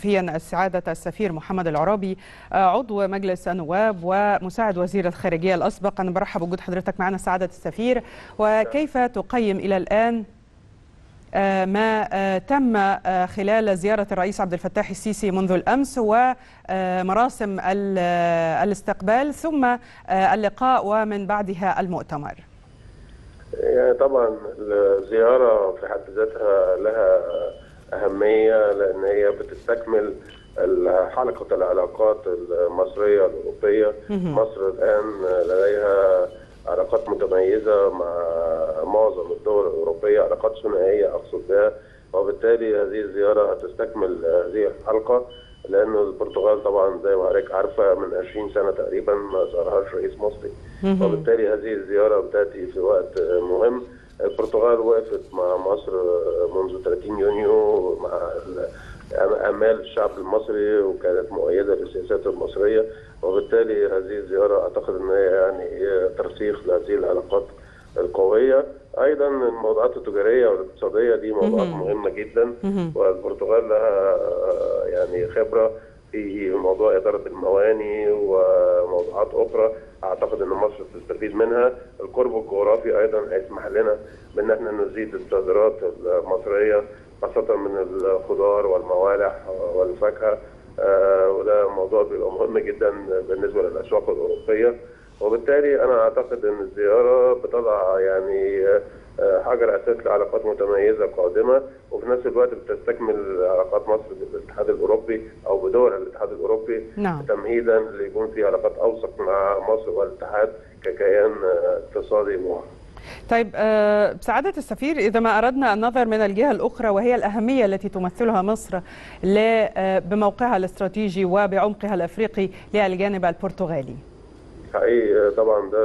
صحفيا السعادة السفير محمد العرابي عضو مجلس النواب ومساعد وزير الخارجية الأسبق أنا برحب بوجود حضرتك معنا سعادة السفير وكيف تقيم إلى الآن ما تم خلال زيارة الرئيس عبد الفتاح السيسي منذ الأمس ومراسم الاستقبال ثم اللقاء ومن بعدها المؤتمر يعني طبعا الزيارة في حد ذاتها لها أهمية لأن هي بتستكمل حلقة العلاقات المصرية الأوروبية مصر الآن لديها علاقات متميزة مع معظم الدول الأوروبية علاقات ثنائية أقصد بها وبالتالي هذه الزيارة هتستكمل هذه الحلقة لأن البرتغال طبعا زي ما حضرتك عارفة من 20 سنة تقريبا ما زارهاش رئيس مصري وبالتالي هذه الزيارة بتأتي في وقت مهم البرتغال وقفت مع مصر منذ 30 يونيو مع امال الشعب المصري وكانت مؤيده للسياسات المصريه وبالتالي هذه الزياره اعتقد ان هي يعني ترسيخ لهذه العلاقات القويه ايضا الموضوعات التجاريه والاقتصاديه دي موضوعات مهمه جدا والبرتغال لها يعني خبره في موضوع اداره المواني وموضوعات اخرى اعتقد ان مصر تستفيد منها القرب الجغرافي ايضا هيسمح لنا بان احنا نزيد الصادرات المصريه خاصه من الخضار والموالح والفاكهه آه وده موضوع بيبقى مهم جدا بالنسبه للاسواق الاوروبيه وبالتالي انا اعتقد ان الزياره بتضع يعني حجر اساس لعلاقات متميزه قادمه وفي نفس الوقت بتستكمل علاقات مصر بالاتحاد الاوروبي او بدول الاتحاد الاوروبي نعم. تمهيدا ليكون في علاقات اوثق مع مصر والاتحاد ككيان اقتصادي موحد. طيب سعادة السفير إذا ما أردنا النظر من الجهة الأخرى وهي الأهمية التي تمثلها مصر بموقعها الاستراتيجي وبعمقها الأفريقي للجانب البرتغالي حقيقي طبعا ده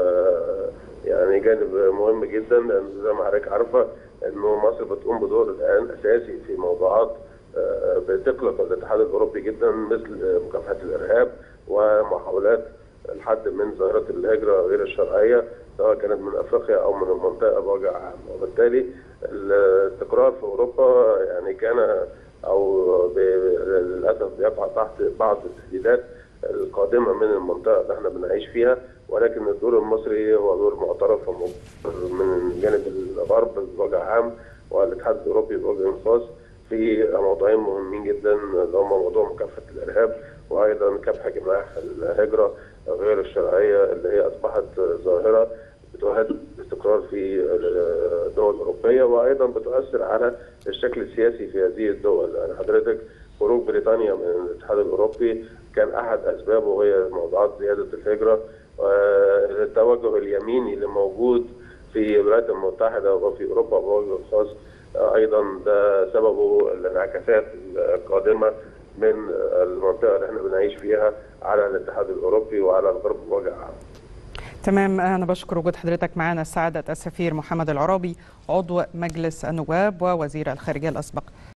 يعني جانب مهم جدا لأن زي ما حضرتك عارفة إنه مصر بتقوم بدور الآن أساسي في موضوعات بتقلق الاتحاد الأوروبي جدا مثل مكافحة الإرهاب ومحاولات الحد من ظاهرة الهجرة غير الشرعية سواء كانت من افريقيا او من المنطقه بوجه عام وبالتالي الاستقرار في اوروبا يعني كان او للاسف بيقع تحت بعض التهديدات القادمه من المنطقه اللي احنا بنعيش فيها ولكن الدور المصري هو دور معترف من جانب الغرب بوجه عام والاتحاد الاوروبي بوجه خاص في موضوعين مهمين جدا اللي هم موضوع مكافحه الارهاب وايضا كبح جماح الهجره غير الشرعيه اللي هي اصبحت ظاهره بتهدد الاستقرار في الدول الاوروبيه وايضا بتؤثر على الشكل السياسي في هذه الدول، يعني حضرتك خروج بريطانيا من الاتحاد الاوروبي كان احد اسبابه هي موضوعات زياده الهجره التوجه اليميني اللي موجود في الولايات المتحده وفي اوروبا بوجه خاص ايضا ده سببه الانعكاسات القادمه من المنطقه اللي احنا بنعيش فيها على الاتحاد الاوروبي وعلى الغرب بوجه عام. تمام أنا بشكر وجود حضرتك معنا سعادة السفير محمد العرابي عضو مجلس النواب ووزير الخارجية الأسبق